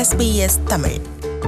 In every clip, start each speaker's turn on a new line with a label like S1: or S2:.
S1: SBS Tamil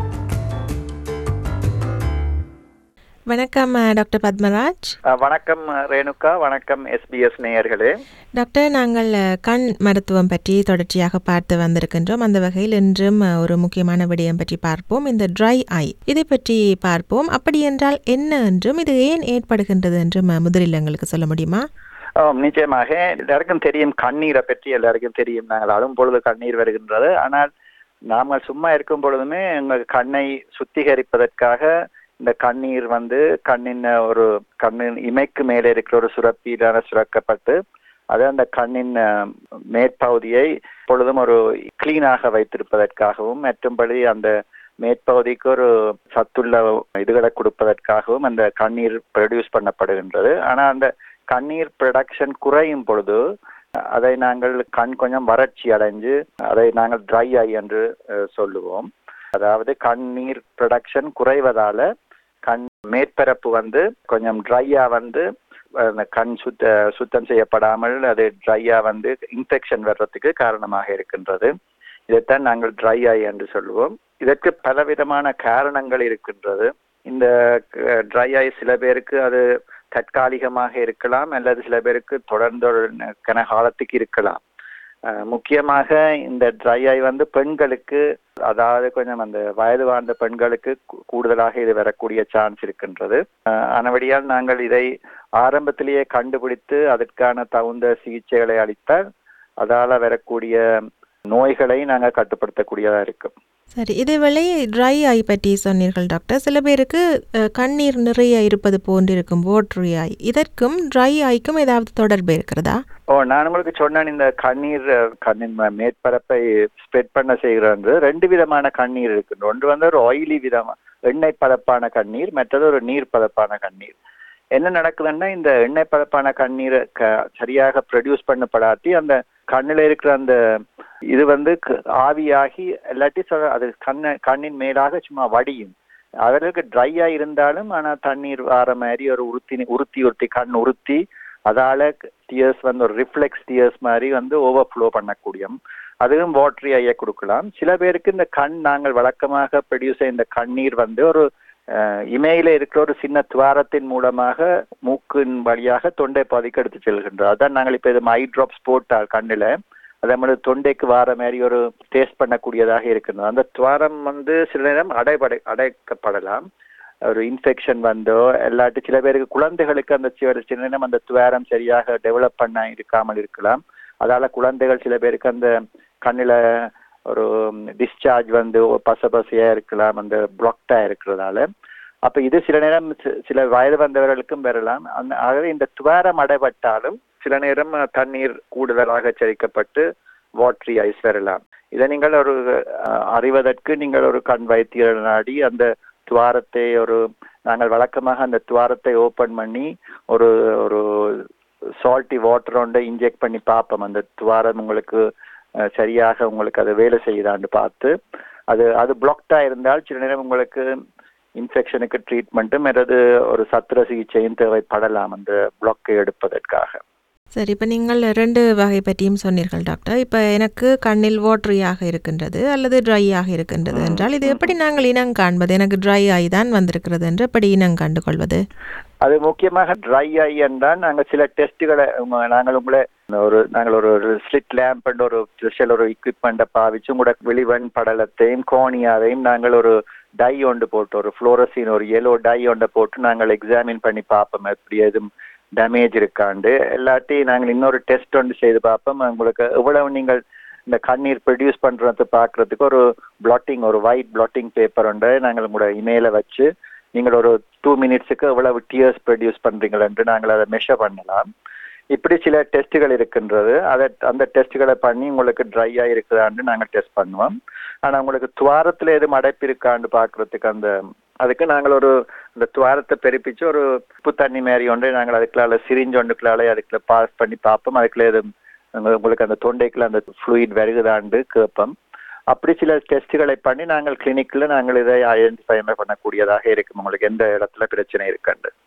S1: வணக்கம் அஹ், doctor Padmaraj
S2: அஹ் வணக்கம் ரேணுகா வணக்கம் எஸ்பிஎஸ் நேயர்களே
S1: டாக்டர் நாங்கள் அஹ், கண் மருத்துவம் பற்றி தொடர்ச்சியாக பார்த்து வந்திருக்கின்றோம் அந்த வகையில் இன்றும் அஹ், ஒரு முக்கியமான விடயம் பற்றி பார்ப்போம் இந்த ட்ரை ஐ இதை பற்றி பார்ப்போம் அப்படி என்றால் என்ன என்றும் இது ஏன் ஏற்படுகின்றது என்றும் அஹ், முதலில் எங்களுக்கு சொல்ல முடியுமா
S2: ஆம், நிச்சயமாக எல்லாருக்கும் தெரியும் கண்ணீரை பற்றி எல்லாருக்கும் தெரியும் நாங்கள் அழும் பொழுது கண்ணீர் வருகின்றது ஆனால் நாங்கள் சும்மா இருக்கும் பொழுதுமே எங்கள் கண்ணை சுத்திகரிப்பதற்காக இந்த கண்ணீர் வந்து கண்ணின் ஒரு கண்ணின் இமைக்கு மேலே இருக்கிற ஒரு சுரப்பியிலான சுரக்கப்பட்டு அது அந்த கண்ணின் அஹ், மேற்பகுதியை பொழுதும் ஒரு கிளீனாக வைத்திருப்பதற்காகவும் மற்றும்படி அந்த மேற்பகுதிக்கு ஒரு சத்துள்ள இதுகளை கொடுப்பதற்காகவும் அந்த கண்ணீர் ப்ரொடியூஸ் பண்ணப்படுகின்றது ஆனால் அந்த கண்ணீர் ப்ரொடக்ஷன் குறையும் பொழுது அதை நாங்கள் கண் கொஞ்சம் வறட்சி அடைஞ்சு அதை நாங்கள் ட்ரை ஐ என்று அஹ், சொல்லுவோம் அதாவது கண்ணீர் ப்ரொடக்ஷன் குறைவதால கண் மேற்பரப்பு வந்து கொஞ்சம் ட்ரையா வந்து அஹ், அந்த கண் சுத்த சுத்தம் செய்யப்படாமல் அது ட்ரையா வந்து இன்ஃபெக்ஷன் வர்றதுக்கு காரணமாக இருக்கின்றது இதைத்தான் நாங்கள் ட்ரை ஐ என்று சொல்லுவோம் இதற்கு பலவிதமான காரணங்கள் இருக்கின்றது இந்த ட்ரை ஐ சில பேருக்கு அது தற்காலிகமாக இருக்கலாம் அல்லது சில பேருக்கு தொடர்ந்து ஒரு கன காலத்துக்கு இருக்கலாம் அஹ் முக்கியமாக இந்த ட்ரை ஐ வந்து பெண்களுக்கு அதாவது கொஞ்சம் அந்த வயது வாழ்ந்த பெண்களுக்கு கூ- கூடுதலாக இது வரக்கூடிய சான்ஸ் இருக்கின்றது அஹ் ஆனபடியால் நாங்கள் இதை ஆரம்பத்திலேயே கண்டுபிடித்து அதற்கான தகுந்த சிகிச்சைகளை அளித்தால் அதால வரக்கூடிய நோய்களை நாங்கள் கட்டுப்படுத்தக்கூடியதா இருக்கும்
S1: சரி இதேவேளை ட்ரை ஐ பற்றி சொன்னீர்கள் டாக்டர் சில பேருக்கு அஹ், கண்ணீர் நிறைய இருப்பது போன்றிருக்கும் வாட்ரி ஐ இதற்கும் ட்ரை ஐக்கும் ஏதாவது தொடர்பு இருக்கிறதா
S2: ஓ நான் உங்களுக்கு சொன்னேன் இந்த கண்ணீர் அஹ், கண்ணின் ம- மேற்பரப்பை ஸ்ப்ரெட் பண்ண செய்கிறது ரெண்டு விதமான கண்ணீர் இருக்கு ஒன்று வந்து ஒரு ஆயிலி விதமா எண்ணெய் பதப்பான கண்ணீர் மற்றது ஒரு நீர் பதப்பான கண்ணீர் என்ன நடக்குதுன்னா இந்த எண்ணெய் பதப்பான கண்ணீரை க- சரியாக ப்ரொடியூஸ் பண்ணப்படாட்டி அந்த கண்ணில் இருக்கிற அந்த இது வந்து க- ஆவியாகி இல்லாட்டி சொல்ல அது கண்ண கண்ணின் மேலாக சும்மா வடியும் அவர்களுக்கு ட்ரையா இருந்தாலும் ஆனா தண்ணீர் வார மாதிரி ஒரு உறுத்தி உறுத்தி உறுத்தி கண் உறுத்தி அதால டியர்ஸ் வந்து ஒரு ரிஃப்ளெக்ஸ் டியர்ஸ் மாதிரி வந்து ஓவர்ஃப்ளோ பண்ணக்கூடியும் அதுவும் வாட்ரி ஐயை கொடுக்கலாம் சில பேருக்கு இந்த கண் நாங்கள் வழக்கமாக ப்ரொடியூஸ் செய்ய இந்த கண்ணீர் வந்து ஒரு அஹ், இமையில இருக்கிற ஒரு சின்ன துவாரத்தின் மூலமாக மூக்கின் வழியாக தொண்டை பாதிக்கு எடுத்து செல்கின்றோம் அதான் நாங்கள் இப்போ இது ஐ ட்ராப்ஸ் போட்டால் கண்ணில் அதே மாதிரி தொண்டைக்கு வார மாதிரி ஒரு டேஸ்ட் பண்ணக்கூடியதாக இருக்கின்றது அந்த துவாரம் வந்து சில நேரம் அடைபடை அடைக்கப்படலாம் ஒரு இன்ஃபெக்ஷன் வந்தோ இல்லாட்டி சில பேருக்கு குழந்தைகளுக்கு அந்த சி- சில நேரம் அந்த துவாரம் சரியாக டெவலப் பண்ண இருக்காமல் இருக்கலாம் அதால குழந்தைகள் சில பேருக்கு அந்த கண்ணில் ஒரு டிஸ்சார்ஜ் வந்து பச பசையா இருக்கலாம் அந்த பிளாக்டா இருக்கிறதால அப்ப இது சில நேரம் சி- சில வயது வந்தவர்களுக்கும் வரலாம் அந்த ஆகவே இந்த துவாரம் அடைபட்டாலும் சில நேரம் அஹ், தண்ணீர் கூடுதலாக செரிக்கப்பட்டு வாட்ரி ஐஸ் வரலாம் இதை நீங்கள் ஒரு அஹ், அறிவதற்கு நீங்கள் ஒரு கண் வைத்தியர் நாடி அந்த துவாரத்தை ஒரு நாங்கள் வழக்கமாக அந்த துவாரத்தை ஓபன் பண்ணி ஒரு ஒரு சால்ட்டி வாட்டர் ஒன்றை இன்ஜெக்ட் பண்ணி பார்ப்போம் அந்த துவாரம் உங்களுக்கு அஹ், சரியாக உங்களுக்கு அது வேலை செய்யுதான்னு பார்த்து அது அது பிளாக்டா இருந்தால் சில நேரம் உங்களுக்கு இன்ஃபெக்ஷனுக்கு ட்ரீட்மெண்ட்டும் அல்லது ஒரு சத்திர சிகிச்சையும் தேவைப்படலாம் அந்த பிளாக்கை எடுப்பதற்காக
S1: சரி இப்போ நீங்கள் ரெண்டு வகை பற்றியும் சொன்னீர்கள் டாக்டர் இப்போ எனக்கு கண்ணில் வாட்ரியாக இருக்கின்றது அல்லது ட்ரையாக இருக்கின்றது என்றால் இது எப்படி நாங்கள் இனம் காண்பது எனக்கு ட்ரை ஆகி தான் வந்திருக்கிறது என்று எப்படி இனம் கண்டு கொள்வது
S2: அது முக்கியமாக ட்ரை ஐ என்றால் நாங்கள் சில டெஸ்ட்டுகளை நாங்கள் உங்களை ஒரு நாங்கள் ஒரு ஸ்லிட் லேம்ப் ஒரு ஸ்பெஷல் ஒரு எக்யூப்மெண்ட்டை பாவிச்சு உங்களோட வெளிவன் படலத்தையும் கோனியாவையும் நாங்கள் ஒரு டை ஒன்று போட்டு ஒரு ஃப்ளோரசின் ஒரு yellow டை ஒன்றை போட்டு நாங்கள் எக்ஸாமின் பண்ணி பார்ப்போம் எப்படி எதுவும் டேமேஜ் இருக்காண்டு இல்லாட்டி நாங்கள் இன்னொரு டெஸ்ட் ஒன்று செய்து பார்ப்போம் உங்களுக்கு எவ்வளவு நீங்கள் இந்த கண்ணீர் ப்ரொடியூஸ் பண்றது பார்க்கறதுக்கு ஒரு பிளாட்டிங் ஒரு ஒயிட் பிளாட்டிங் பேப்பர் ஒன்றை நாங்கள் உங்களோட இமெயில வச்சு நீங்கள் ஒரு டூ மினிட்ஸுக்கு எவ்வளவு டியர்ஸ் ப்ரொடியூஸ் பண்றீங்கள் என்று நாங்கள் அதை மெஷர் பண்ணலாம் இப்படி சில டெஸ்ட்டுகள் இருக்கின்றது அதை அந்த டெஸ்ட்டுகளை பண்ணி உங்களுக்கு ட்ரையா இருக்குதான்னு நாங்கள் டெஸ்ட் பண்ணுவோம் ஆனா உங்களுக்கு துவாரத்துல எதுவும் அடைப்பு இருக்கான்னு பார்க்கறதுக்கு அந்த அதுக்கு நாங்கள் ஒரு அந்த துவாரத்தை பெருப்பிச்சு ஒரு உப்பு தண்ணி மாதிரி ஒன்று நாங்கள் அதுக்குள்ளால சிரிஞ்சு ஒன்றுக்குள்ளால அதுக்குள்ள பாஸ் பண்ணி பார்ப்போம் அதுக்குள்ள எதுவும் உங்க- உங்களுக்கு அந்த தொண்டைக்குள்ள அந்த ஃப்ளூயிட் வருகுதாண்டு கேட்போம் அப்படி சில டெஸ்ட்டுகளை பண்ணி நாங்கள் கிளினிக்கில் நாங்கள் இதை ஐடென்டிஃபை பண்ணக்கூடியதாக இருக்கும் உங்களுக்கு எந்த இடத்துல பிரச்சனை இருக்குன்னு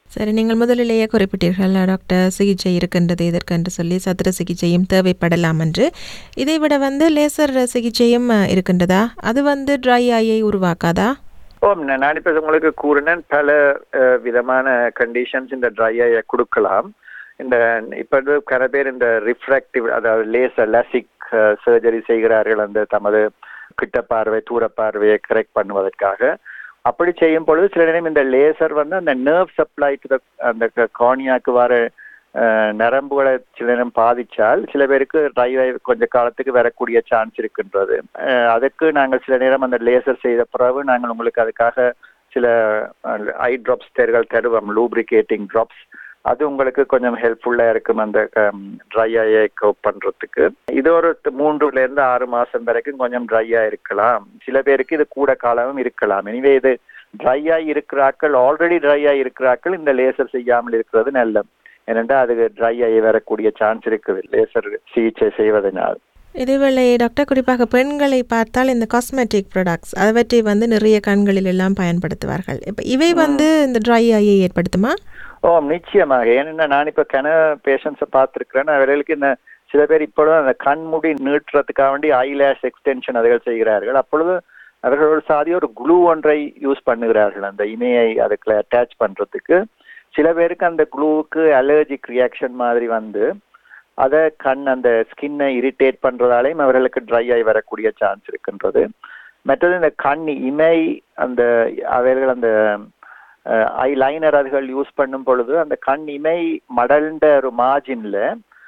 S1: சரி நீங்கள் முதலிலேயே குறிப்பிட்டீர்கள் டாக்டர் சிகிச்சை இருக்கின்றது இதற்கென்று சொல்லி சத்திர சிகிச்சையும் தேவைப்படலாம் என்று இதை விட வந்து லேசர் சிகிச்சையும் அஹ், இருக்கின்றதா அது வந்து ட்ரை ஐயை உருவாக்காதா
S2: ஓ நான் நான் இப்போ உங்களுக்கு கூறினேன் பல அஹ், விதமான கண்டிஷன்ஸ் இந்த ட்ரை ஐயை கொடுக்கலாம் இந்த இப்போ கர பேர் இந்த ரிஃப்ராக்டிவ் அதாவது லேசர் லாசிக் சர்ஜரி செய்கிறார்கள் அந்த தமது கிட்ட பார்வை தூர பார்வையை கரெக்ட் பண்ணுவதற்காக அப்படி செய்யும் பொழுது சில நேரம் இந்த லேசர் வந்து அந்த நர்வ் சப்ளை டு அந்த கார்னியாக்கு வர அஹ், நரம்புகளை சில நேரம் பாதிச்சால் சில பேருக்கு ட்ரை கொஞ்ச காலத்துக்கு வரக்கூடிய சான்ஸ் இருக்கின்றது அஹ், அதுக்கு நாங்கள் சில நேரம் அந்த லேசர் செய்த பிறகு நாங்கள் உங்களுக்கு அதுக்காக சில ஐ ட்ராப்ஸ் தேர்கள் தருவோம் லூப்ரிகேட்டிங் ட்ராப்ஸ் அது உங்களுக்கு கொஞ்சம் ஹெல்ப்ஃபுல்லா இருக்கும் அந்த ட்ரை ஐயை கோப் பண்றதுக்கு இது ஒரு த- மூன்றுல இருந்து ஆறு மாசம் வரைக்கும் கொஞ்சம் ட்ரையா இருக்கலாம் சில பேருக்கு இது கூட காலமும் இருக்கலாம் எனவே இது ட்ரையா இருக்கிறாக்கள் ஆல்ரெடி ட்ரையா இருக்கிறாக்கள் இந்த லேசர் செய்யாமல் இருக்கிறது நல்லது ஏனென்றால் அது ட்ரை ஆகி வரக்கூடிய சான்ஸ் இருக்குது லேசர் சிகிச்சை செய்வதனால்
S1: இதேவேளை டாக்டர் குறிப்பாக பெண்களை பார்த்தால் இந்த காஸ்மெட்டிக் ப்ராடக்ட்ஸ் அவற்றை வந்து நிறைய கண்களில் எல்லாம் பயன்படுத்துவார்கள் இப்போ இவை வந்து இந்த ட்ரை ஐயை ஏற்படுத்துமா
S2: ஓ நிச்சயமாக ஏன்னா நான் இப்ப கன பேஷண்ட்ஸை பார்த்துருக்கிறேன் அவர்களுக்கு இந்த சில பேர் இப்பொழுது அந்த கண்முடி நீட்டுறதுக்காக வேண்டி ஐலேஷ் எக்ஸ்டென்ஷன் அதுகள் செய்கிறார்கள் அப்பொழுது அவர்கள் ஒரு சாதிய ஒரு குளூ ஒன்றை யூஸ் பண்ணுகிறார்கள் அந்த இமையை அதுக்குள்ள அட்டாச் பண்றதுக்கு சில பேருக்கு அந்த குளூவுக்கு அலர்ஜிக் ரியாக்ஷன் மாதிரி வந்து அதை கண் அந்த ஸ்கின்னை இரிட்டேட் பண்றதாலையும் அவர்களுக்கு ட்ரை ஆகி வரக்கூடிய சான்ஸ் இருக்கின்றது மற்றது இந்த கண் இமை அந்த அவர்கள் அந்த ஐ லைனர் அதுகள் யூஸ் பண்ணும் பொழுது அந்த கண் இமை மடல்ன்ற ஒரு மார்ஜின்ல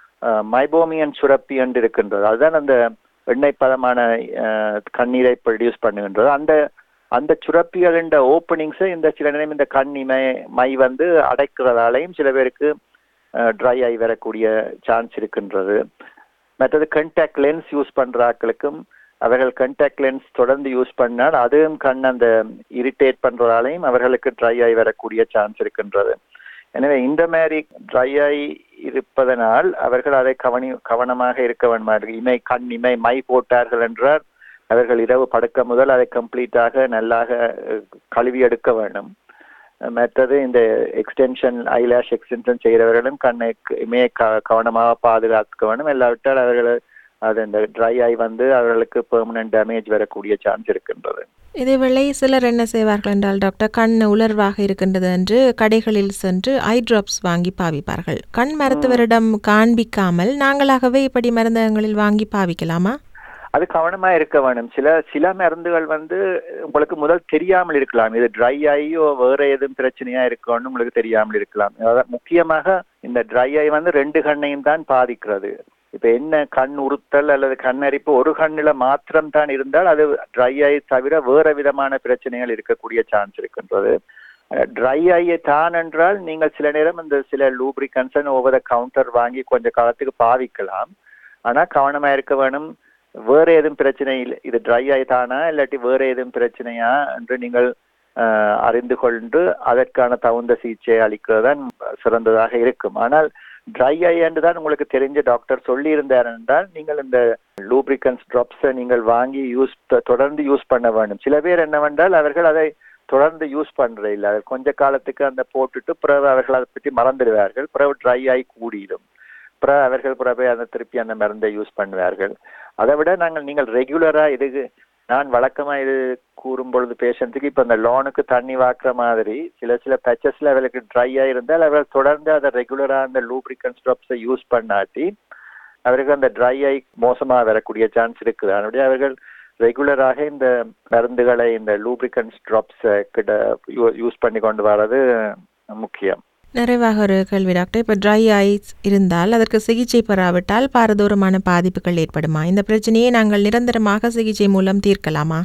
S2: மைபோமியன் சுரப்பி என்று இருக்கின்றது அதுதான் அந்த எண்ணெய் பதமான அஹ், கண்ணீரை ப்ரொடியூஸ் பண்ணுகின்றது அந்த அந்த சுரப்பிகளின் ஓப்பனிங்ஸை இந்த சில நேரம் இந்த கண் இமை மை வந்து அடைக்கிறதாலையும் சில பேருக்கு ட்ரை ஆகி வரக்கூடிய சான்ஸ் இருக்கின்றது மற்றது கண்டாக்ட் லென்ஸ் யூஸ் பண்ற ஆட்களுக்கும் அவர்கள் கண்டாக்ட் லென்ஸ் தொடர்ந்து யூஸ் பண்ணால் அதுவும் கண் அந்த இரிட்டேட் பண்றதாலையும் அவர்களுக்கு ட்ரை ஆகி வரக்கூடிய சான்ஸ் இருக்கின்றது எனவே இந்த மாதிரி ட்ரை ஆகி இருப்பதனால் அவர்கள் அதை கவனி கவனமாக இருக்க வேண்டுமா இமை கண் இமை மை போட்டார்கள் என்றால் அவர்கள் இரவு படுக்க முதல் அதை கம்ப்ளீட்டாக நல்லாக அஹ், கழுவி எடுக்க வேண்டும் மற்றது இந்த எக்ஸ்டென்ஷன் ஐலாஷ் எக்ஸ்டென்ஷன் செய்கிறவர்களும் கண்ணை இமையை க- கவனமாக பாதுகாக்க வேண்டும் இல்லாவிட்டால் அவர்கள் அது இந்த ட்ரை ஆகி வந்து அவர்களுக்கு பெர்மனன்ட் டேமேஜ் வரக்கூடிய சான்ஸ் இருக்கின்றது
S1: இதேவேளை சிலர் என்ன செய்வார்கள் என்றால் டாக்டர் கண் உலர்வாக இருக்கின்றது என்று கடைகளில் சென்று ஐ டிராப்ஸ் வாங்கி பாவிப்பார்கள் கண் மருத்துவரிடம் காண்பிக்காமல் நாங்களாகவே இப்படி மருந்தகங்களில் வாங்கி பாவிக்கலாமா
S2: அது கவனமா இருக்க வேணும் சில சில மருந்துகள் வந்து உங்களுக்கு முதல் தெரியாமல் இருக்கலாம் இது ட்ரை ஆகியோ வேற எதுவும் பிரச்சனையா இருக்கும்னு உங்களுக்கு தெரியாமல் இருக்கலாம் அதாவது முக்கியமாக இந்த ட்ரை ஐ வந்து ரெண்டு கண்ணையும் தான் பாதிக்கிறது இப்ப என்ன கண் உறுத்தல் அல்லது கண்ணரிப்பு ஒரு கண்ணுல மாத்திரம் தான் இருந்தால் அது ட்ரை ஐ தவிர வேற விதமான பிரச்சனைகள் இருக்கக்கூடிய சான்ஸ் இருக்கின்றது ட்ரை ஐயை தான் என்றால் நீங்கள் சில நேரம் இந்த சில லூப்ரிகன்சன் ஓவர் த கவுண்டர் வாங்கி கொஞ்ச காலத்துக்கு பாவிக்கலாம் ஆனா கவனமா இருக்க வேணும் வேற எதுவும் பிரச்சனை இல்லை இது ட்ரை ஆயிட்டானா இல்லாட்டி வேற எதுவும் பிரச்சனையா என்று நீங்கள் ஆஹ், அறிந்து கொண்டு அதற்கான தகுந்த சிகிச்சை அளிக்கிறது தான் சிறந்ததாக இருக்கும் ஆனால் ட்ரை ஐ என்று தான் உங்களுக்கு தெரிஞ்ச டாக்டர் சொல்லி இருந்தார் என்றால் நீங்கள் இந்த லூப்ரிகன்ஸ் ட்ராப்ஸை நீங்கள் வாங்கி யூஸ் தொடர்ந்து யூஸ் பண்ண வேண்டும் சில பேர் என்னவென்றால் அவர்கள் அதை தொடர்ந்து யூஸ் பண்றது இல்லை அது கொஞ்ச காலத்துக்கு அந்த போட்டுட்டு பிறகு அவர்கள் அதை பற்றி மறந்துடுவார்கள் பிறகு ட்ரை ஆகி கூடிடும் பிறகு அவர்கள் பிறகு அந்த திருப்பி அந்த மருந்தை யூஸ் பண்ணுவார்கள் அதை விட நாங்கள் நீங்கள் ரெகுலரா இதுக்கு நான் வழக்கமா இது கூறும் பொழுது பேஷண்ட்டுக்கு இப்ப இந்த லோனுக்கு தண்ணி வாக்குற மாதிரி சில சில பேச்சஸ்ல அவர்களுக்கு ட்ரையா இருந்தால் அவர்கள் தொடர்ந்து அதை ரெகுலரா அந்த லூப்ரிகன் ஸ்டாப்ஸை யூஸ் பண்ணாட்டி அவருக்கு அந்த ட்ரை ஐ மோசமா வரக்கூடிய சான்ஸ் இருக்குது அதனுடைய அவர்கள் ரெகுலராக இந்த மருந்துகளை இந்த லூப்ரிகன்ஸ் ட்ராப்ஸ் கிட்ட யூஸ் பண்ணி கொண்டு வர்றது முக்கியம்
S1: நிறைவாக ஒரு கேள்வி டாக்டர் இப்போ ட்ரை ஐஸ் இருந்தால் அதற்கு சிகிச்சை பெறாவிட்டால் பாரதூரமான பாதிப்புகள் ஏற்படுமா இந்த பிரச்சனையை நாங்கள் நிரந்தரமாக சிகிச்சை மூலம் தீர்க்கலாமா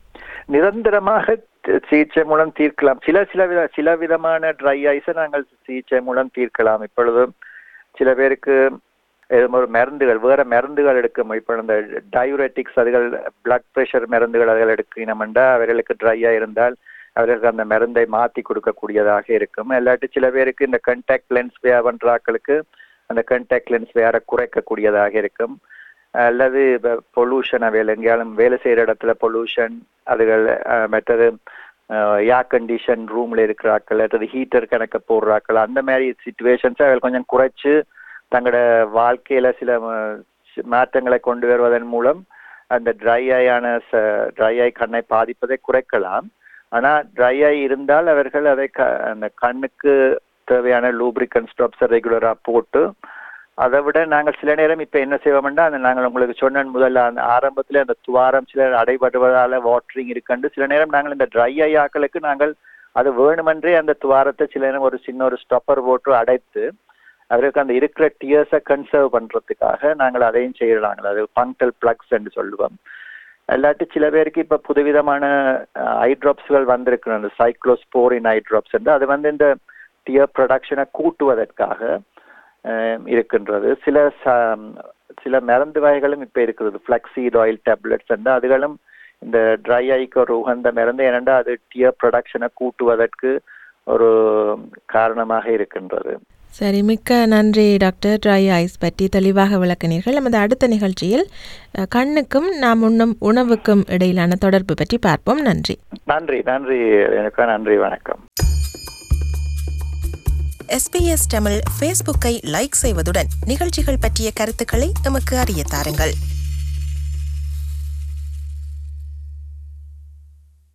S2: நிரந்தரமாக தி- சிகிச்சை மூலம் தீர்க்கலாம் சில சில வித சில விதமான ட்ரை ஐஸை நாங்கள் சிகிச்சை மூலம் தீர்க்கலாம் இப்பொழுது சில பேருக்கு எது ஒரு மருந்துகள் வேற மருந்துகள் எடுக்கும் இப்போ இந்த டயூரெட்டிக்ஸ் அதுகள் பிளட் ப்ரெஷர் மருந்துகள் அதுகள் எடுக்கணுமெண்டா அவர்களுக்கு ட்ரையா இருந்தால் அவர்களுக்கு அந்த மருந்தை மாத்தி கொடுக்கக்கூடியதாக இருக்கும் இல்லாட்டி சில பேருக்கு இந்த கண்டாக்ட் லென்ஸ் வே பண்றாக்களுக்கு அந்த கண்டாக்ட் லென்ஸ் வேற குறைக்கக்கூடியதாக இருக்கும் அல்லது பொல்யூஷன் வேலை எங்கேயாலும் வேலை செய்யற இடத்துல பொல்யூஷன் அதுகள் அஹ், மற்றது ஏர் கண்டிஷன் ரூம்ல இருக்கிறாக்கள் அல்லது ஹீட்டர் கணக்க போடுறாக்கள் அந்த மாதிரி சுச்சுவேஷன்ஸை அவர்கள் கொஞ்சம் குறைச்சு தங்களோட வாழ்க்கையில சில ம- சி- மாற்றங்களை கொண்டு வருவதன் மூலம் அந்த ட்ரை ஐயான ட்ரை ஐ கண்ணை பாதிப்பதை குறைக்கலாம் ஆனா ட்ரை ஐ இருந்தால் அவர்கள் அதை க அந்த கண்ணுக்கு தேவையான லூப்ரிகன் ஸ்டாப்ஸை ரெகுலரா போட்டு அதை விட நாங்கள் சில நேரம் இப்ப என்ன செய்வோம்னா அந்த நாங்கள் உங்களுக்கு சொன்ன முதல்ல அந்த ஆரம்பத்துல அந்த துவாரம் சில அடைபடுவதால வாட்டரிங் இருக்குண்டு சில நேரம் நாங்கள் இந்த ட்ரை ஐ ஆக்களுக்கு நாங்கள் அது வேணுமென்றே அந்த துவாரத்தை சில நேரம் ஒரு சின்ன ஒரு ஸ்டப்பர் போட்டு அடைத்து அவருக்கு அந்த இருக்கிற டியர்ஸை கன்சர்வ் பண்றதுக்காக நாங்கள் அதையும் செய்யறாங்க அது பங்க்டல் பிளக்ஸ் என்று சொல்லுவோம் இல்லாட்டி சில பேருக்கு இப்ப புதுவிதமான ஐ ட்ராப்ஸ்கள் வந்திருக்கு அந்த சைக்ளோஸ்போரின் ஐ ட்ராப்ஸ் என்று அது வந்து இந்த டியர் ப்ரொடக்ஷனை கூட்டுவதற்காக அஹ், இருக்கின்றது சில ச- சில மருந்து வகைகளும் இப்ப இருக்கிறது ஃபிளக்ஸீட் ஆயில் டேப்லெட்ஸ் என்று அதுகளும் இந்த ட்ரை ஐக்கு ஒரு உகந்த மருந்து ஏனென்றால் அது டியர் ப்ரொடக்ஷனை கூட்டுவதற்கு ஒரு காரணமாக இருக்கின்றது
S1: சரி மிக்க நன்றி டாக்டர் ட்ரை ஐஸ் பற்றி தெளிவாக விளக்கினீர்கள் நமது அடுத்த நிகழ்ச்சியில் அஹ், கண்ணுக்கும் நாம் உண்ணும் உணவுக்கும் இடையிலான தொடர்பு பற்றி பார்ப்போம் நன்றி
S2: நன்றி நன்றி எனக்கு நன்றி வணக்கம்
S3: எஸ்பிஎஸ் தமிழ் ஃபேஸ்புக்கை லைக் செய்வதுடன் நிகழ்ச்சிகள் பற்றிய கருத்துக்களை எமக்கு அறிய தாருங்கள்